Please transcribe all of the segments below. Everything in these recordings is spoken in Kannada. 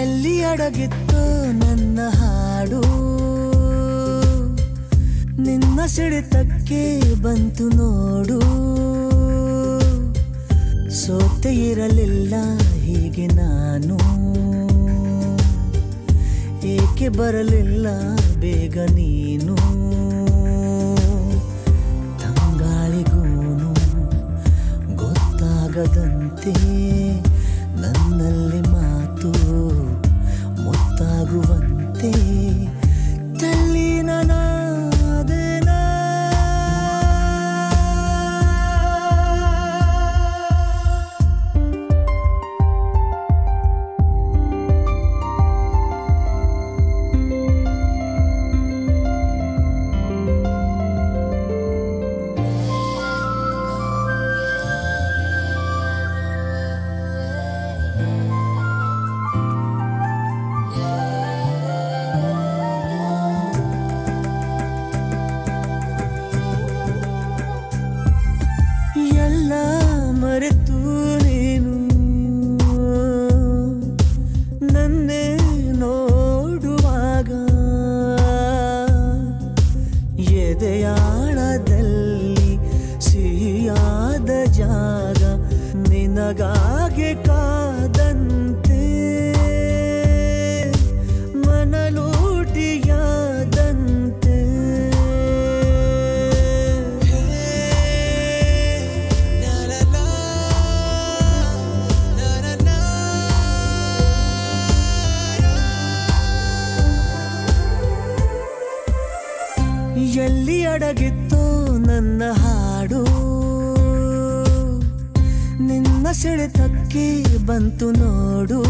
ಎಲ್ಲಿ ಅಡಗಿತ್ತು ನನ್ನ ಹಾಡು ನಿನ್ನ ಸಿಡಿತಕ್ಕೆ ಬಂತು ನೋಡು ಸೋತೆ ಇರಲಿಲ್ಲ ಹೀಗೆ ನಾನು ಏಕೆ ಬರಲಿಲ್ಲ ಬೇಗ ನೀನು ತಂಗಾಳಿಗೂನು ಗೊತ್ತಾಗದಂತೆ ನನ್ನಲ್ಲಿ ಮಾತು ಮುತ್ತಾಗುವಂತೆ ತಲ್ಲಿನನಾದೆನಾ ಎಲ್ಲ ಮರೆತು ನೀನು ನನ್ನೇ ನೋಡುವಾಗ ಎದೆಯಾಳದಲ್ಲಿ ಸಿಹಿಯಾದ ಜಾಗ ನಿನಗಾಗಿ ಕಾದಂತೆ ಮನಲೂಟಿಯಾದಂತೆ ಎಲ್ಲಿ ಅಡಗಿತ್ತು ನನ್ನ ಹಾಡು ನಿನ್ನ ಸೆಳೆತಕ್ಕೆ ಬಂತು ನೋಡು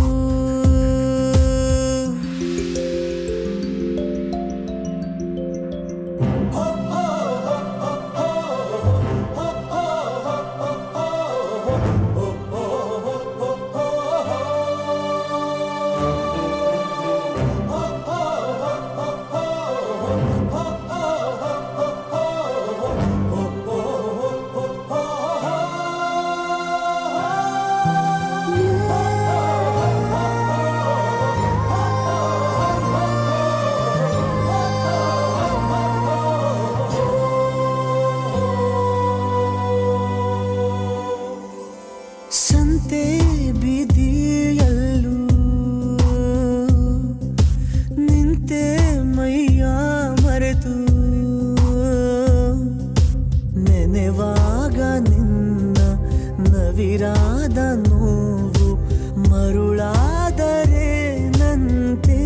ಸಂತೆ ಬೀದಿಯಲ್ಲೂ ನಿಂತೆ ಮೈಯ ಮರೆತು ನೆನೆವಾಗ ನಿನ್ನ ನವಿರಾದ ನೋವು ಮರುಳಾದರೆ ನಂತೆ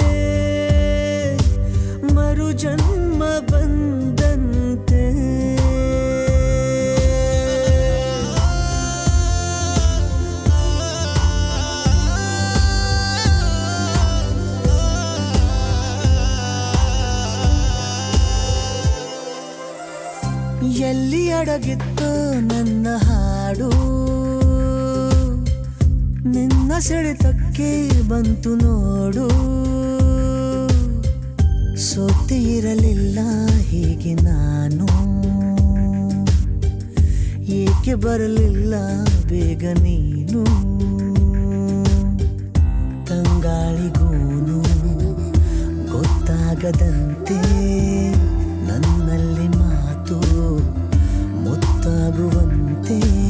ಮರು ಜನ್ಮ ಬಂದಂತೆ ಎಲ್ಲಿ ಅಡಗಿತ್ತು ನನ್ನ ಹಾಡು ನಿನ್ನ ಸೆಳೆತಕ್ಕೆ ಬಂತು ನೋಡು ಸೋತಿ ಇರಲಿಲ್ಲ ಹೀಗೆ ನಾನು ಏಕೆ ಬರಲಿಲ್ಲ ಬೇಗ ನೀನು ತಂಗಾಳಿಗೂನು ಗೊತ್ತಾಗದಂತೆ ನನ್ನಲ್ಲಿ ಮಾತು ಮುತ್ತಾಗುವಂತೆ